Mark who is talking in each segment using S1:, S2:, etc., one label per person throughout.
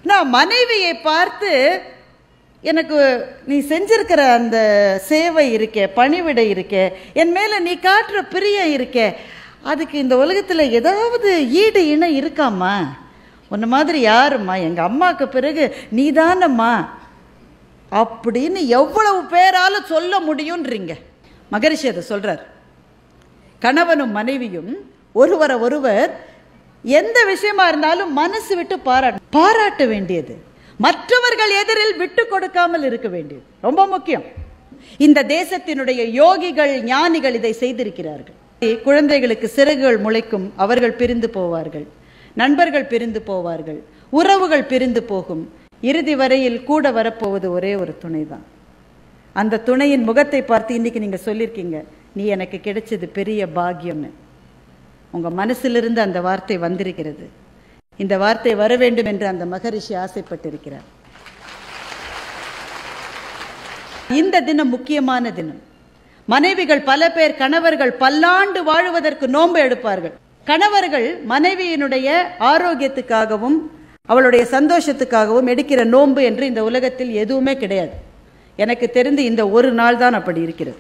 S1: நான் மனைவியை பார்த்து எனக்கு நீ செஞ்சிருக்கிற அந்த சேவை இருக்கே பணிவிடை இருக்கே என் மேலே நீ காட்டுற பிரியம் இருக்கே அதுக்கு இந்த உலகத்தில் ஏதாவது ஈடு இணை இருக்காம்மா உன்ன மாதிரி யாரும்மா எங்கள் அம்மாவுக்கு பிறகு நீதானம்மா அப்படின்னு எவ்வளவு பேரால சொல்ல முடியும்ன்றீங்க மகரிஷி அதை சொல்றார் கணவனும் மனைவியும் ஒருவரை ஒருவர் எந்த விஷயமா இருந்தாலும் மனசு விட்டு பாராட்ட பாராட்ட வேண்டியது மற்றவர்கள் எதிரில் விட்டு கொடுக்காமல் இருக்க வேண்டியது ரொம்ப முக்கியம் இந்த தேசத்தினுடைய யோகிகள் ஞானிகள் இதை செய்திருக்கிறார்கள் குழந்தைகளுக்கு சிறகுகள் முளைக்கும் அவர்கள் பிரிந்து போவார்கள் நண்பர்கள் பிரிந்து போவார்கள் உறவுகள் பிரிந்து போகும் இறுதி வரையில் கூட வரப்போவது ஒரே ஒரு துணை தான் அந்த துணையின் முகத்தை பார்த்து இன்னைக்கு நீங்க சொல்லியிருக்கீங்க நீ எனக்கு கிடைச்சது பெரிய பாக்கியம்னு உங்க மனசிலிருந்து அந்த வார்த்தை வந்திருக்கிறது இந்த வார்த்தை வர வேண்டும் என்று அந்த மகரிஷி ஆசைப்பட்டிருக்கிறார் இந்த தினம் முக்கியமான தினம் மனைவிகள் பல பேர் கணவர்கள் பல்லாண்டு வாழுவதற்கு நோன்பு எடுப்பார்கள் கணவர்கள் மனைவியினுடைய ஆரோக்கியத்துக்காகவும் அவளுடைய சந்தோஷத்துக்காகவும் எடுக்கிற நோன்பு என்று இந்த உலகத்தில் எதுவுமே கிடையாது எனக்கு தெரிந்து இந்த ஒரு நாள் தான் அப்படி இருக்கிறது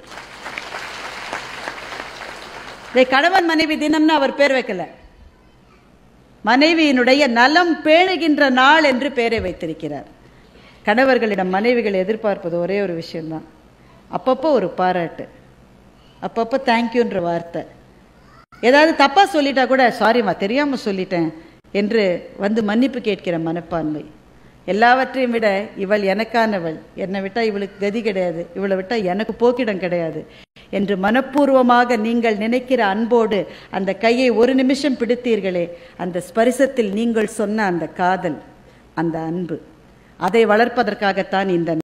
S1: இதை கணவன் மனைவி தினம்னு அவர் பேர் வைக்கல மனைவியினுடைய நலம் பேணுகின்ற நாள் என்று பெயரை வைத்திருக்கிறார் கணவர்களிடம் மனைவிகள் எதிர்பார்ப்பது ஒரே ஒரு விஷயம்தான் அப்பப்போ ஒரு பாராட்டு அப்பப்போ தேங்க்யூன்ற வார்த்தை ஏதாவது தப்பா சொல்லிட்டா கூட சாரிம்மா தெரியாம சொல்லிட்டேன் என்று வந்து மன்னிப்பு கேட்கிற மனப்பான்மை எல்லாவற்றையும் விட இவள் எனக்கானவள் என்னை விட்டா இவளுக்கு கதி கிடையாது இவளை விட்டா எனக்கு போக்கிடம் கிடையாது என்று மனப்பூர்வமாக நீங்கள் நினைக்கிற அன்போடு அந்த கையை ஒரு நிமிஷம் பிடித்தீர்களே அந்த ஸ்பரிசத்தில் நீங்கள் சொன்ன அந்த காதல் அந்த அன்பு அதை வளர்ப்பதற்காகத்தான் இந்த